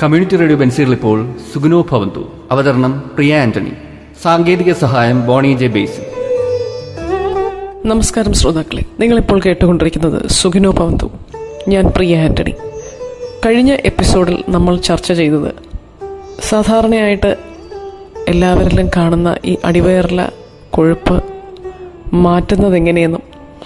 community radio ബെൻസിൽ ഇപ്പോൾ സുഗുനോ ഭവന്തു അവതരണം പ്രിയ ആന്റണി സാങ്കേതിക സഹായം ബോണി ജെ ബേസി നമസ്കാരം ശ്രോതാക്കളെ നിങ്ങളിപ്പോൾ കേട്ടുകൊണ്ടിരിക്കുന്നത് സുഖിനോ പവന്തു ഞാൻ പ്രിയ ആന്റണി കഴിഞ്ഞ എപ്പിസോഡിൽ നമ്മൾ ചർച്ച ചെയ്തത് സാധാരണയായിട്ട് എല്ലാവരിലും കാണുന്ന ഈ അടിവയറിലെ കൊഴുപ്പ് മാറ്റുന്നത് എങ്ങനെയെന്നും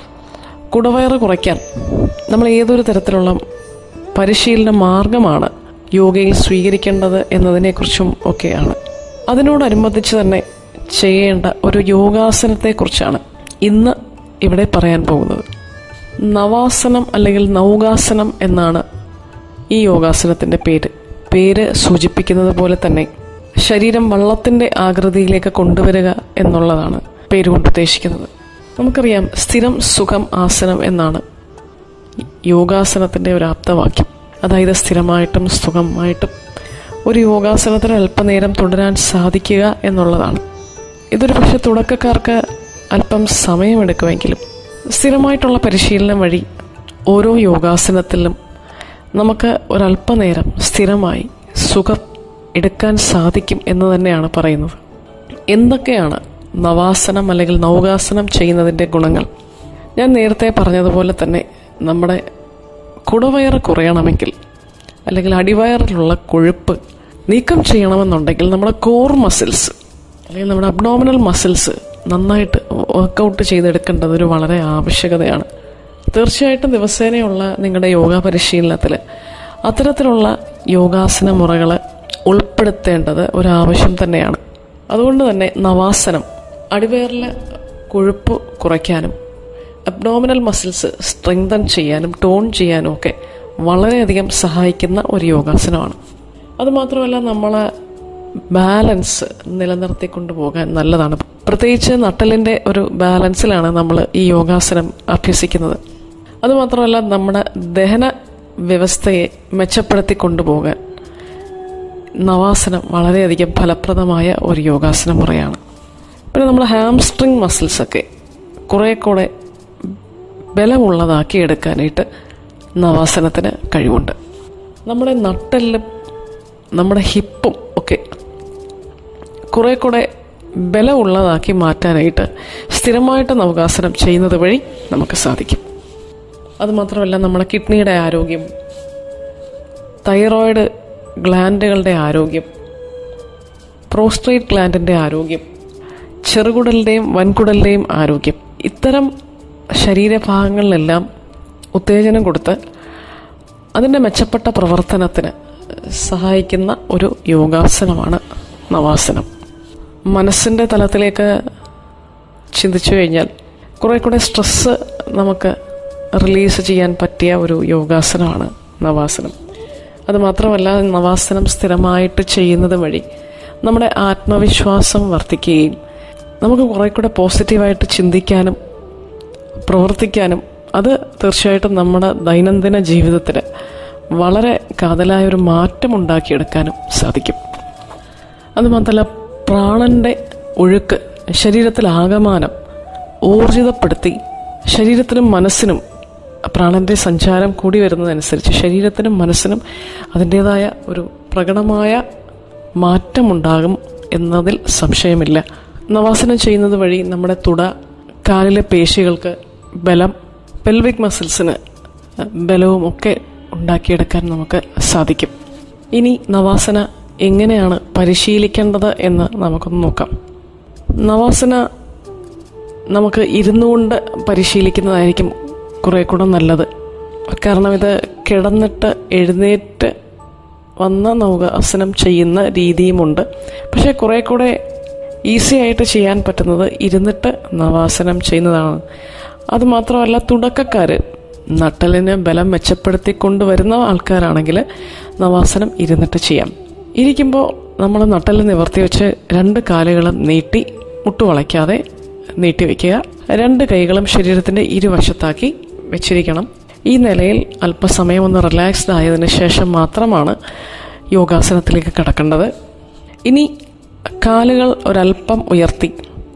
കുടവയറ് കുറയ്ക്കാൻ നമ്മൾ ഏതൊരു തരത്തിലുള്ള പരിശീലന മാർഗമാണ് യോഗയിൽ സ്വീകരിക്കേണ്ടത് എന്നതിനെക്കുറിച്ചും ഒക്കെയാണ് അതിനോടനുബന്ധിച്ച് തന്നെ ചെയ്യേണ്ട ഒരു യോഗാസനത്തെക്കുറിച്ചാണ് ഇന്ന് ഇവിടെ പറയാൻ പോകുന്നത് നവാസനം അല്ലെങ്കിൽ നൗകാസനം എന്നാണ് ഈ യോഗാസനത്തിൻ്റെ പേര് പേര് സൂചിപ്പിക്കുന്നത് പോലെ തന്നെ ശരീരം വള്ളത്തിൻ്റെ ആകൃതിയിലേക്ക് കൊണ്ടുവരിക എന്നുള്ളതാണ് പേരുകൊണ്ട് ഉദ്ദേശിക്കുന്നത് നമുക്കറിയാം സ്ഥിരം സുഖം ആസനം എന്നാണ് യോഗാസനത്തിൻ്റെ ഒരു ആപ്തവാക്യം അതായത് സ്ഥിരമായിട്ടും സുഖമായിട്ടും ഒരു യോഗാസനത്തിന് അല്പനേരം തുടരാൻ സാധിക്കുക എന്നുള്ളതാണ് ഇതൊരു പക്ഷെ തുടക്കക്കാർക്ക് അല്പം സമയമെടുക്കുമെങ്കിലും സ്ഥിരമായിട്ടുള്ള പരിശീലനം വഴി ഓരോ യോഗാസനത്തിലും നമുക്ക് ഒരല്പനേരം സ്ഥിരമായി സുഖം എടുക്കാൻ സാധിക്കും എന്ന് തന്നെയാണ് പറയുന്നത് എന്തൊക്കെയാണ് നവാസനം അല്ലെങ്കിൽ നൗകാസനം ചെയ്യുന്നതിൻ്റെ ഗുണങ്ങൾ ഞാൻ നേരത്തെ പറഞ്ഞതുപോലെ തന്നെ നമ്മുടെ കുടവയറ് കുറയണമെങ്കിൽ അല്ലെങ്കിൽ അടിവയറിലുള്ള കൊഴുപ്പ് നീക്കം ചെയ്യണമെന്നുണ്ടെങ്കിൽ നമ്മുടെ കോർ മസിൽസ് അല്ലെങ്കിൽ നമ്മുടെ അബ്ഡോമിനൽ മസിൽസ് നന്നായിട്ട് വർക്കൗട്ട് ചെയ്തെടുക്കേണ്ടത് ഒരു വളരെ ആവശ്യകതയാണ് തീർച്ചയായിട്ടും ദിവസേനയുള്ള നിങ്ങളുടെ യോഗ പരിശീലനത്തിൽ അത്തരത്തിലുള്ള യോഗാസന മുറകൾ ഉൾപ്പെടുത്തേണ്ടത് ഒരാവശ്യം തന്നെയാണ് അതുകൊണ്ട് തന്നെ നവാസനം അടിവയറിലെ കൊഴുപ്പ് കുറയ്ക്കാനും അബ്ഡോമിനൽ മസിൽസ് സ്ട്രെങ്തൻ ചെയ്യാനും ടോൺ ചെയ്യാനും ഒക്കെ വളരെയധികം സഹായിക്കുന്ന ഒരു യോഗാസനമാണ് അതുമാത്രമല്ല നമ്മളെ ബാലൻസ് നിലനിർത്തിക്കൊണ്ടു പോകാൻ നല്ലതാണ് പ്രത്യേകിച്ച് നട്ടലിൻ്റെ ഒരു ബാലൻസിലാണ് നമ്മൾ ഈ യോഗാസനം അഭ്യസിക്കുന്നത് അതുമാത്രമല്ല നമ്മുടെ ദഹന വ്യവസ്ഥയെ മെച്ചപ്പെടുത്തി കൊണ്ടുപോകാൻ നവാസനം വളരെയധികം ഫലപ്രദമായ ഒരു യോഗാസന മുറയാണ് പിന്നെ നമ്മൾ ഹാംസ്ട്രിങ് മസിൽസൊക്കെ കുറേ കൂടെ ബലമുള്ളതാക്കി എടുക്കാനായിട്ട് നവാസനത്തിന് കഴിവുണ്ട് നമ്മുടെ നട്ടെല്ലും നമ്മുടെ ഹിപ്പും ഒക്കെ കുറേ കൂടെ ബലമുള്ളതാക്കി മാറ്റാനായിട്ട് സ്ഥിരമായിട്ട് നവകാസനം ചെയ്യുന്നത് വഴി നമുക്ക് സാധിക്കും അതുമാത്രമല്ല നമ്മുടെ കിഡ്നിയുടെ ആരോഗ്യം തൈറോയിഡ് ഗ്ലാൻഡുകളുടെ ആരോഗ്യം പ്രോസ്ട്രേറ്റ് ഗ്ലാൻഡിൻ്റെ ആരോഗ്യം ചെറുകുടലിൻ്റെയും വൻകുടലിൻ്റെയും ആരോഗ്യം ഇത്തരം ശരീരഭാഗങ്ങളിലെല്ലാം ഉത്തേജനം കൊടുത്ത് അതിൻ്റെ മെച്ചപ്പെട്ട പ്രവർത്തനത്തിന് സഹായിക്കുന്ന ഒരു യോഗാസനമാണ് നവാസനം മനസ്സിൻ്റെ തലത്തിലേക്ക് ചിന്തിച്ചു കഴിഞ്ഞാൽ കുറെ കൂടെ സ്ട്രെസ്സ് നമുക്ക് റിലീസ് ചെയ്യാൻ പറ്റിയ ഒരു യോഗാസനമാണ് നവാസനം അതുമാത്രമല്ല നവാസനം സ്ഥിരമായിട്ട് ചെയ്യുന്നത് വഴി നമ്മുടെ ആത്മവിശ്വാസം വർദ്ധിക്കുകയും നമുക്ക് കുറെ കൂടെ പോസിറ്റീവായിട്ട് ചിന്തിക്കാനും പ്രവർത്തിക്കാനും അത് തീർച്ചയായിട്ടും നമ്മുടെ ദൈനംദിന ജീവിതത്തിൽ വളരെ കാതലായ ഒരു മാറ്റം ഉണ്ടാക്കിയെടുക്കാനും സാധിക്കും അതുമാത്രമല്ല പ്രാണന്റെ ഒഴുക്ക് ശരീരത്തിൽ ആകമാനം ഊർജിതപ്പെടുത്തി ശരീരത്തിനും മനസ്സിനും പ്രാണന്റെ സഞ്ചാരം കൂടി വരുന്നതനുസരിച്ച് ശരീരത്തിനും മനസ്സിനും അതിൻ്റെതായ ഒരു പ്രകടമായ മാറ്റമുണ്ടാകും എന്നതിൽ സംശയമില്ല നവാസനം ചെയ്യുന്നത് വഴി നമ്മുടെ തുട കാലിലെ പേശികൾക്ക് ബലം പെൽവിക് മസിൽസിന് ബലവും ഒക്കെ ഉണ്ടാക്കിയെടുക്കാൻ നമുക്ക് സാധിക്കും ഇനി നവാസന എങ്ങനെയാണ് പരിശീലിക്കേണ്ടത് എന്ന് നമുക്കൊന്ന് നോക്കാം നവാസന നമുക്ക് ഇരുന്നുകൊണ്ട് പരിശീലിക്കുന്നതായിരിക്കും കുറേ കൂടെ നല്ലത് കാരണം ഇത് കിടന്നിട്ട് എഴുന്നേറ്റ് വന്ന നൗകാസനം ചെയ്യുന്ന രീതിയുമുണ്ട് പക്ഷേ കുറേ കൂടെ ഈസി ആയിട്ട് ചെയ്യാൻ പറ്റുന്നത് ഇരുന്നിട്ട് നവാസനം ചെയ്യുന്നതാണ് അതുമാത്രമല്ല തുടക്കക്കാർ നട്ടലിന് ബലം മെച്ചപ്പെടുത്തി കൊണ്ടുവരുന്ന ആൾക്കാരാണെങ്കിൽ നവാസനം ഇരുന്നിട്ട് ചെയ്യാം ഇരിക്കുമ്പോൾ നമ്മൾ നട്ടല് നിവർത്തി വെച്ച് രണ്ട് കാലുകളും നീട്ടി മുട്ടുവളയ്ക്കാതെ നീട്ടി വയ്ക്കുക രണ്ട് കൈകളും ശരീരത്തിൻ്റെ ഇരുവശത്താക്കി വെച്ചിരിക്കണം ഈ നിലയിൽ അല്പസമയം ഒന്ന് റിലാക്സ്ഡ് ആയതിനു ശേഷം മാത്രമാണ് യോഗാസനത്തിലേക്ക് കടക്കേണ്ടത് ഇനി കാലുകൾ ഒരല്പം ഉയർത്തി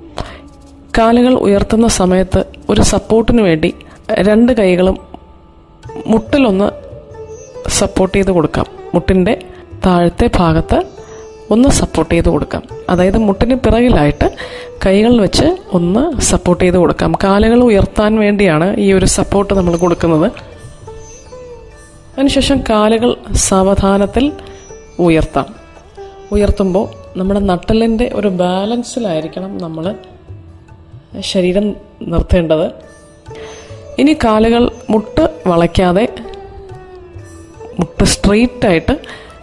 കാലുകൾ ഉയർത്തുന്ന സമയത്ത് ഒരു സപ്പോർട്ടിന് വേണ്ടി രണ്ട് കൈകളും മുട്ടിലൊന്ന് സപ്പോർട്ട് ചെയ്ത് കൊടുക്കാം മുട്ടിൻ്റെ താഴത്തെ ഭാഗത്ത് ഒന്ന് സപ്പോർട്ട് ചെയ്ത് കൊടുക്കാം അതായത് മുട്ടിന് പിറകിലായിട്ട് കൈകൾ വെച്ച് ഒന്ന് സപ്പോർട്ട് ചെയ്ത് കൊടുക്കാം കാലുകൾ ഉയർത്താൻ വേണ്ടിയാണ് ഈ ഒരു സപ്പോർട്ട് നമ്മൾ കൊടുക്കുന്നത് അതിനുശേഷം കാലുകൾ സാവധാനത്തിൽ ഉയർത്താം ഉയർത്തുമ്പോൾ നമ്മുടെ നട്ടലിൻ്റെ ഒരു ബാലൻസിലായിരിക്കണം നമ്മൾ ശരീരം നിർത്തേണ്ടത് ഇനി കാലുകൾ മുട്ട് വളയ്ക്കാതെ മുട്ട് സ്ട്രെയിറ്റ് ആയിട്ട്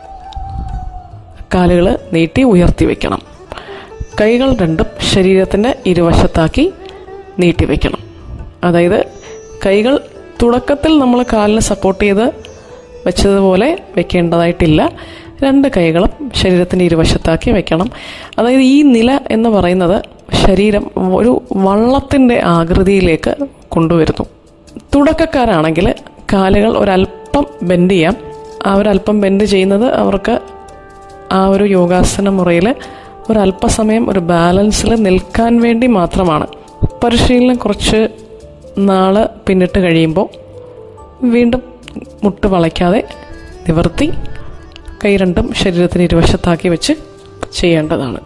കാലുകൾ നീട്ടി ഉയർത്തി വെക്കണം കൈകൾ രണ്ടും ശരീരത്തിൻ്റെ ഇരുവശത്താക്കി നീട്ടി വെക്കണം അതായത് കൈകൾ തുടക്കത്തിൽ നമ്മൾ കാലിന് സപ്പോർട്ട് ചെയ്ത് വെച്ചതുപോലെ വെക്കേണ്ടതായിട്ടില്ല രണ്ട് കൈകളും ശരീരത്തിൻ്റെ ഇരുവശത്താക്കി വെക്കണം അതായത് ഈ നില എന്ന് പറയുന്നത് ശരീരം ഒരു വള്ളത്തിൻ്റെ ആകൃതിയിലേക്ക് കൊണ്ടുവരുന്നു തുടക്കക്കാരാണെങ്കിൽ കാലുകൾ ഒരല്പം ബെൻഡ് ചെയ്യാം ആ ഒരല്പം ബെൻഡ് ചെയ്യുന്നത് അവർക്ക് ആ ഒരു യോഗാസന മുറയിൽ ഒരല്പസമയം ഒരു ബാലൻസിൽ നിൽക്കാൻ വേണ്ടി മാത്രമാണ് പരിശീലനം കുറച്ച് നാള് പിന്നിട്ട് കഴിയുമ്പോൾ വീണ്ടും മുട്ട് വളയ്ക്കാതെ നിവർത്തി കൈ രണ്ടും ശരീരത്തിന് ഇരുവശത്താക്കി വെച്ച് ചെയ്യേണ്ടതാണ്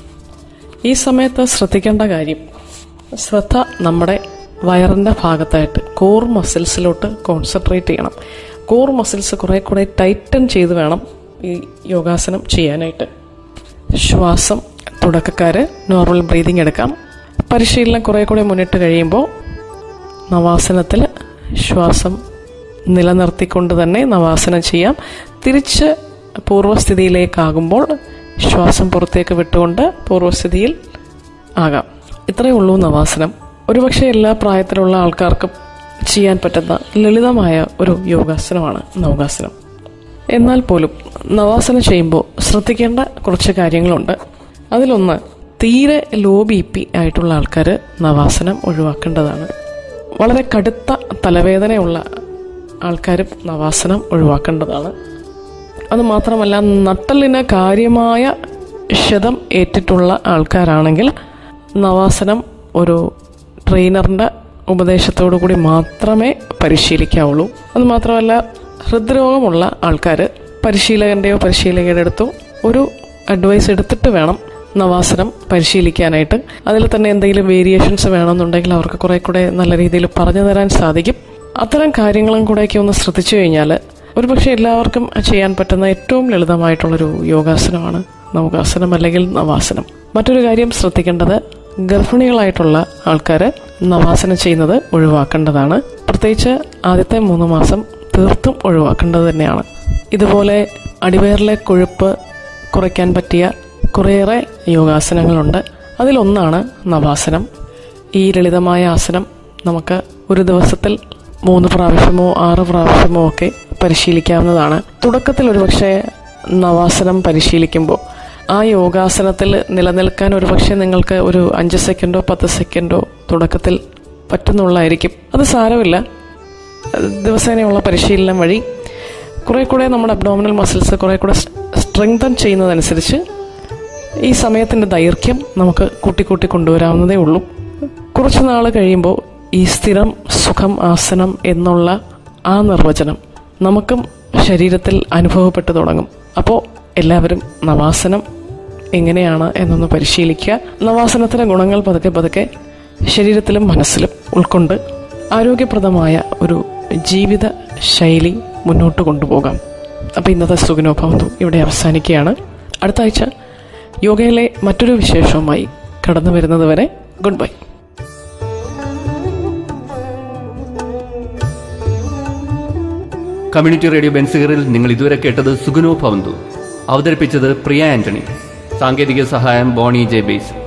ഈ സമയത്ത് ശ്രദ്ധിക്കേണ്ട കാര്യം ശ്രദ്ധ നമ്മുടെ വയറിൻ്റെ ഭാഗത്തായിട്ട് കോർ മസിൽസിലോട്ട് കോൺസെൻട്രേറ്റ് ചെയ്യണം കോർ മസിൽസ് കുറേ കൂടെ ടൈറ്റൻ ചെയ്ത് വേണം ഈ യോഗാസനം ചെയ്യാനായിട്ട് ശ്വാസം തുടക്കക്കാർ നോർമൽ ബ്രീതിങ് എടുക്കാം പരിശീലനം കുറേ കൂടെ മുന്നിട്ട് കഴിയുമ്പോൾ നവാസനത്തിൽ ശ്വാസം നിലനിർത്തിക്കൊണ്ട് തന്നെ നവാസനം ചെയ്യാം തിരിച്ച് പൂർവ്വസ്ഥിതിയിലേക്കാകുമ്പോൾ ശ്വാസം പുറത്തേക്ക് വിട്ടുകൊണ്ട് പൂർവ്വസ്ഥിതിയിൽ ആകാം ഇത്രയേ ഉള്ളൂ നവാസനം ഒരുപക്ഷെ എല്ലാ പ്രായത്തിലുള്ള ആൾക്കാർക്കും ചെയ്യാൻ പറ്റുന്ന ലളിതമായ ഒരു യോഗാസനമാണ് നവകാസനം എന്നാൽ പോലും നവാസനം ചെയ്യുമ്പോൾ ശ്രദ്ധിക്കേണ്ട കുറച്ച് കാര്യങ്ങളുണ്ട് അതിലൊന്ന് തീരെ ലോ ബി പി ആയിട്ടുള്ള ആൾക്കാർ നവാസനം ഒഴിവാക്കേണ്ടതാണ് വളരെ കടുത്ത തലവേദനയുള്ള ആൾക്കാരും നവാസനം ഒഴിവാക്കേണ്ടതാണ് അത് മാത്രമല്ല നട്ടലിന് കാര്യമായ ക്ഷതം ഏറ്റിട്ടുള്ള ആൾക്കാരാണെങ്കിൽ നവാസനം ഒരു ട്രെയിനറിൻ്റെ ഉപദേശത്തോടു കൂടി മാത്രമേ പരിശീലിക്കാവുള്ളൂ അത് മാത്രമല്ല ഹൃദ്രോഗമുള്ള ആൾക്കാർ പരിശീലകൻ്റെയോ പരിശീലകയുടെ അടുത്തോ ഒരു അഡ്വൈസ് എടുത്തിട്ട് വേണം നവാസനം പരിശീലിക്കാനായിട്ട് അതിൽ തന്നെ എന്തെങ്കിലും വേരിയേഷൻസ് വേണമെന്നുണ്ടെങ്കിൽ അവർക്ക് കുറെ കൂടെ നല്ല രീതിയിൽ പറഞ്ഞു തരാൻ സാധിക്കും അത്തരം കാര്യങ്ങളും കൂടെയൊക്കെ ഒന്ന് ശ്രദ്ധിച്ചു കഴിഞ്ഞാൽ ഒരുപക്ഷെ എല്ലാവർക്കും ചെയ്യാൻ പറ്റുന്ന ഏറ്റവും ലളിതമായിട്ടുള്ളൊരു യോഗാസനമാണ് നവകാസനം അല്ലെങ്കിൽ നവാസനം മറ്റൊരു കാര്യം ശ്രദ്ധിക്കേണ്ടത് ഗർഭിണികളായിട്ടുള്ള ആൾക്കാർ നവാസനം ചെയ്യുന്നത് ഒഴിവാക്കേണ്ടതാണ് പ്രത്യേകിച്ച് ആദ്യത്തെ മൂന്ന് മാസം തീർത്തും ഒഴിവാക്കേണ്ടത് തന്നെയാണ് ഇതുപോലെ അടിവയറിലെ കൊഴുപ്പ് കുറയ്ക്കാൻ പറ്റിയ കുറേയേറെ യോഗാസനങ്ങളുണ്ട് അതിലൊന്നാണ് നവാസനം ഈ ലളിതമായ ആസനം നമുക്ക് ഒരു ദിവസത്തിൽ മൂന്ന് പ്രാവശ്യമോ ആറ് പ്രാവശ്യമോ ഒക്കെ പരിശീലിക്കാവുന്നതാണ് തുടക്കത്തിൽ ഒരുപക്ഷെ നവാസനം പരിശീലിക്കുമ്പോൾ ആ യോഗാസനത്തിൽ നിലനിൽക്കാൻ ഒരുപക്ഷെ നിങ്ങൾക്ക് ഒരു അഞ്ച് സെക്കൻഡോ പത്ത് സെക്കൻഡോ തുടക്കത്തിൽ പറ്റുന്നുള്ളായിരിക്കും അത് സാരമില്ല ദിവസേനയുള്ള പരിശീലനം വഴി കുറേ കൂടെ നമ്മുടെ അബ്ഡോമിനൽ മസിൽസ് കുറേ കൂടെ സ്ട്രെങ്തൻ ചെയ്യുന്നതനുസരിച്ച് ഈ സമയത്തിൻ്റെ ദൈർഘ്യം നമുക്ക് കൂട്ടിക്കൂട്ടി കൊണ്ടുവരാവുന്നതേ ഉള്ളൂ കുറച്ച് നാൾ കഴിയുമ്പോൾ ഈ സ്ഥിരം സുഖം ആസനം എന്നുള്ള ആ നിർവചനം നമുക്കും ശരീരത്തിൽ അനുഭവപ്പെട്ടു തുടങ്ങും അപ്പോൾ എല്ലാവരും നവാസനം എങ്ങനെയാണ് എന്നൊന്ന് പരിശീലിക്കുക നവാസനത്തിൻ്റെ ഗുണങ്ങൾ പതുക്കെ പതുക്കെ ശരീരത്തിലും മനസ്സിലും ഉൾക്കൊണ്ട് ആരോഗ്യപ്രദമായ ഒരു ജീവിത ശൈലി മുന്നോട്ട് കൊണ്ടുപോകാം അപ്പോൾ ഇന്നത്തെ സുഖനോഭവന്തു ഇവിടെ അവസാനിക്കുകയാണ് അടുത്ത ആഴ്ച യോഗയിലെ മറ്റൊരു വിശേഷവുമായി കടന്നു വരുന്നത് വരെ ഗുഡ് ബൈ കമ്മ്യൂണിറ്റി റേഡിയോ ബെൻസിഗറിൽ നിങ്ങൾ ഇതുവരെ കേട്ടത് സുഗുനോ ഭവന്തു അവതരിപ്പിച്ചത് പ്രിയ ആന്റണി സാങ്കേതിക സഹായം ബോണി ജെ ബേസ്